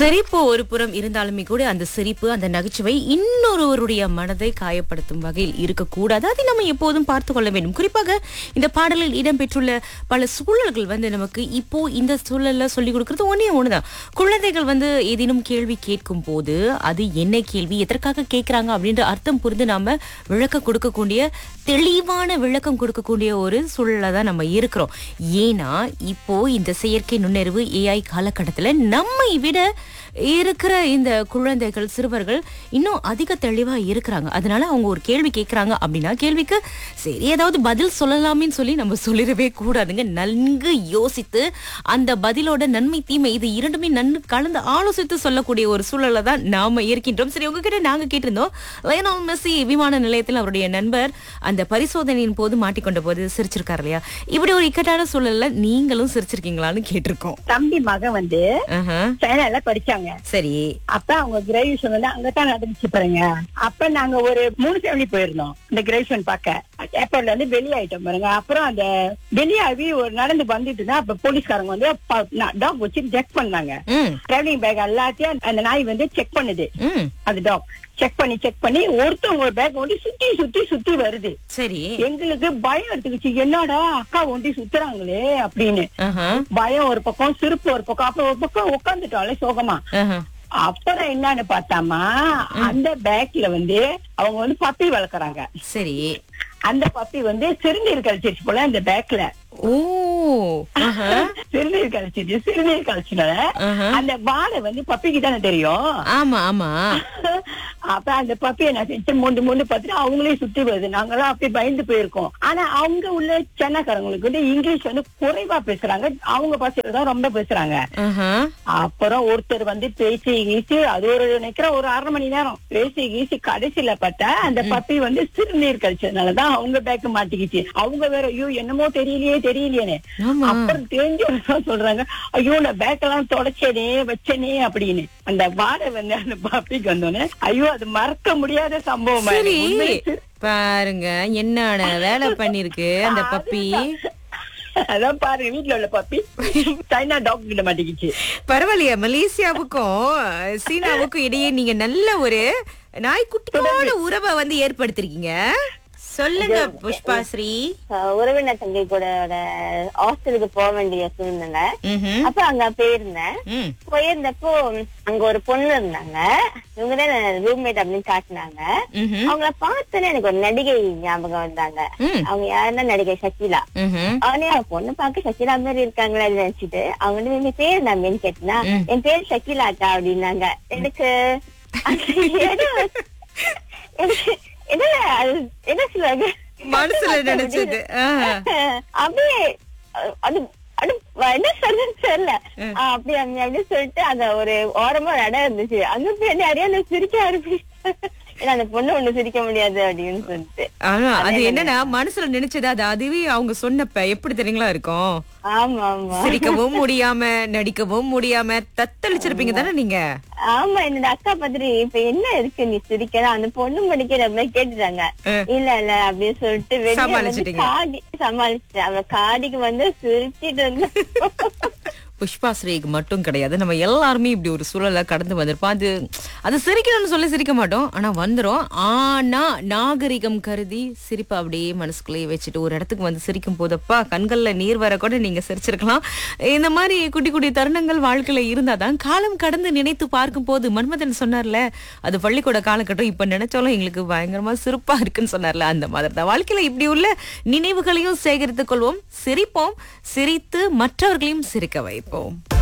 சிரிப்பு ஒரு புறம் இருந்தாலுமே கூட அந்த சிரிப்பு அந்த நகைச்சுவை இன்னொருவருடைய மனதை காயப்படுத்தும் வகையில் இருக்கக்கூடாது அதை நம்ம எப்போதும் பார்த்து கொள்ள வேண்டும் குறிப்பாக இந்த பாடலில் இடம்பெற்றுள்ள பல சூழல்கள் வந்து நமக்கு இப்போ இந்த சூழல்ல சொல்லி கொடுக்கறது ஒன்னே ஒண்ணுதான் குழந்தைகள் வந்து ஏதேனும் கேள்வி கேட்கும் போது அது என்ன கேள்வி எதற்காக கேட்கறாங்க அப்படின்ற அர்த்தம் புரிந்து நாம விளக்க கொடுக்கக்கூடிய தெளிவான விளக்கம் கொடுக்கக்கூடிய ஒரு சூழல்ல தான் நம்ம இருக்கிறோம் ஏன்னா இப்போ இந்த செயற்கை நுண்ணறிவு ஏஐ காலகட்டத்துல நம்மை விட இருக்கிற இந்த குழந்தைகள் சிறுவர்கள் இன்னும் அதிக தெளிவா இருக்கிறாங்க அதனால அவங்க ஒரு கேள்வி கேட்கறாங்க அப்படின்னா கேள்விக்கு சரி ஏதாவது பதில் சொல்லலாமேன்னு சொல்லி நம்ம சொல்லிடவே கூடாதுங்க நன்கு யோசித்து அந்த பதிலோட நன்மை தீமை இது இரண்டுமே நன்கு கலந்து ஆலோசித்து சொல்லக்கூடிய ஒரு சூழல்ல தான் நாம இருக்கின்றோம் சரி உங்ககிட்ட நாங்க கேட்டிருந்தோம் லயனால் மெஸ்ஸி விமான நிலையத்தில் அவருடைய நண்பர் அந்த பரிசோதனையின் போது மாட்டிக்கொண்ட போது சிரிச்சிருக்காரு இல்லையா இப்படி ஒரு இக்கட்டான சூழல்ல நீங்களும் சிரிச்சிருக்கீங்களான்னு கேட்டிருக்கோம் தம்பி மகன் வந்து ஆஹா. சைனால படிச்சாங்க சரி அப்ப அவங்க கிராஜுவேஷன் வந்து அங்கதான் நடந்துச்சு பாருங்க அப்ப நாங்க ஒரு மூணு ஃபேமிலி போயிருந்தோம் இந்த கிராஜுவேஷன் பார்க்க ஏர்போர்ட்ல வந்து வெளியாயிட்டோம் பாருங்க அப்புறம் அந்த வெளியாகி ஒரு நடந்து வந்துட்டு தான் அப்ப போலீஸ்காரங்க வந்து டாக் வச்சு செக் பண்ணாங்க ம் டிராவலிங் பேக் எல்லாத்தையும் அந்த நாய் வந்து செக் பண்ணுது ம் அந்த டாக் செக் பண்ணி செக் பண்ணி ஒருத்தவங்க ஒரு பேக் வந்து சுத்தி சுத்தி சுத்தி வருது சரி எங்களுக்கு பயம் எடுத்துக்கிச்சு என்னடா அக்கா ஒண்டி சுத்துறாங்களே அப்படின்னு ஆஹா. பயம் ஒரு பக்கம் சிரிப்பு ஒரு பக்கம் அப்புறம் ஒரு பக்கம் உட்காந்துட்டாலே சோகமா ஆஹா. அப்புறம் என்னன்னு பார்த்தாமா அந்த பேக்ல வந்து அவங்க வந்து பப்பி வளர்க்கறாங்க சரி அந்த பப்பி வந்து சிறுநீர் கழிச்சிருச்சு போல அந்த பேக்ல ஓ ஆஹா. சிறுநீர் கழிச்சிச்சு சிறுநீர் கழிச்சுனால ஆஹா. அந்த வாழை வந்து பப்பிக்கு தானே தெரியும் ஆமா ஆமா அப்ப அந்த பப்பி என்ன செஞ்சு மூண்டு மூண்டு பார்த்துட்டு அவங்களே சுத்தி வருது நாங்கெல்லாம் அப்படியே பயந்து போயிருக்கோம் ஆனா அவங்க உள்ள சென்னக்காரங்களுக்கு வந்து இங்கிலீஷ் வந்து குறைவா பேசுறாங்க அவங்க பாசையில தான் ரொம்ப பேசுறாங்க ஆஹா. அப்புறம் ஒருத்தர் வந்து பேசி கீசி அது ஒரு நிக்கிற ஒரு அரை மணி நேரம் பேசி கீசி கடைசியில பார்த்தா அந்த பப்பி வந்து சிறுநீர் கழிச்சதுனாலதான் அவங்க பேக் மாட்டிக்கிச்சு அவங்க வேற ஐயோ என்னமோ தெரியலையே தெரியலையேன்னு ஆமா அப்புறம் தெரிஞ்சவங்க சொல்றாங்க ஐயோ நான் பேக் எல்லாம் தொடச்சேனே வச்சேனே அப்படின்னு அந்த வாடை வந்து அந்த பப்பிக்கு வந்தோடனே ஐயோ அது மறக்க முடியாத சம்பவம் சரி உண்மையிலே சிறு- பாருங்க என்னென்ன வேலை பண்ணிருக்கு அந்த பப்பி அதான் பாருங்க வீட்டுல உள்ள பப்பி சைனா டாக் கிட்ட மாட்டிக்கிச்சு பரவாயில்லையா மலேசியாவுக்கும் சீனாவுக்கும் இடையே நீங்க நல்ல ஒரு நாய்க்குட்டியோட உறவை வந்து ஏற்படுத்திருக்கீங்க சொல்லுங்க புஷ்பாஸ்ரீ அஹ் உறவினர் தங்கை கூட ஹாஸ்டலுக்கு போக வேண்டிய சூழ்நிலை ம்ஹும். அப்ப அங்க போயிருந்தேன் ம். போயிருந்தப்போ அங்க ஒரு பொண்ணு இருந்தாங்க இவங்க தான் ரூம்மேட் அப்படின்னு காட்டினாங்க ம்ஹும். அவங்கள பார்த்தோன்னே எனக்கு ஒரு நடிகை ஞாபகம் வந்தாங்க ம். அவங்க யாருன்னா நடிகை ஷக்கிலா ம்ஹும். அவனே அவ பொண்ணு பார்க்க ஷக்கிலா மாதிரி இருக்காங்களா நினைச்சிட்டு அவங்க வந்து என் பேர் என்ன அப்படின்னு கேட்டனா ம். என் பேர் ஷக்கிலாக்கா அப்படின்னாங்க எனக்கு அந்த இடம் எனக்கு என்ன அது என்ன சொல்லுவாங்க மனசுல நினைச்சது ஆஹா. அப்படியே அஹ், அது அது என்ன சொல்றதுன்னு தெரியல ஆஹ், அப்படி அப்படி அப்படி சொல்லிட்டு அந்த ஒரு ஓரமா ஒரு இடம் இருந்துச்சு அங்க போய் நிறைய அந்த சிரிக்க ஆரம்பிச்சு ஏன்னா அந்த பொண்ணு ஒண்ணு சிரிக்க முடியாது அப்படின்னு சொல்லிட்டு ஆனா அது என்னன்னா மனசுல நினைச்சது அது அதுவே அவங்க சொன்னப்ப எப்படி தெரியுங்களா இருக்கும் ஆமா ஆமா சிரிக்கவும் முடியாம நடிக்கவும் முடியாம தத்தளிச்சிருப்பீங்க தானே நீங்க ஆமா என்னோட அக்கா பத்திரி இப்ப என்ன இருக்கு நீ சிரிக்கிற அந்த பொண்ணு படிக்கிற மாதிரி கேட்டுட்டாங்க அஹ். இல்ல இல்ல அப்படின்னு சொல்லிட்டு வெளிய வந்து சமாளிச்சிட்டீங்க. காடி சமாளிச்சிட்டேன் அவ காடிக்கு வந்து சிரிச்சிட்டு வந்து புஷ்பாஸ்ரீக்கு மட்டும் கிடையாது நம்ம எல்லாருமே இப்படி ஒரு சூழலை கடந்து வந்திருப்போம் அது அது சிரிக்கணும்னு சொல்லி சிரிக்க மாட்டோம் ஆனா வந்துரும் ஆனா நாகரிகம் கருதி சிரிப்பை அப்படியே மனசுக்குள்ளேயே வச்சுட்டு ஒரு இடத்துக்கு வந்து சிரிக்கும் போதப்பா கண்கள்ல நீர் வர கூட நீங்க சிரிச்சிருக்கலாம் இந்த மாதிரி குட்டி குட்டி தருணங்கள் வாழ்க்கையில இருந்தாதான் காலம் கடந்து நினைத்து பார்க்கும் போது மன்மதன் சொன்னார்ல அது பள்ளிக்கூட காலகட்டம் இப்ப நினைச்சாலும் எங்களுக்கு பயங்கரமா சிரிப்பா இருக்குன்னு சொன்னார்ல அந்த மாதிரி தான் வாழ்க்கையில இப்படி உள்ள நினைவுகளையும் சேகரித்துக் கொள்வோம் சிரிப்போம் சிரித்து மற்றவர்களையும் சிரிக்க வைப்போம்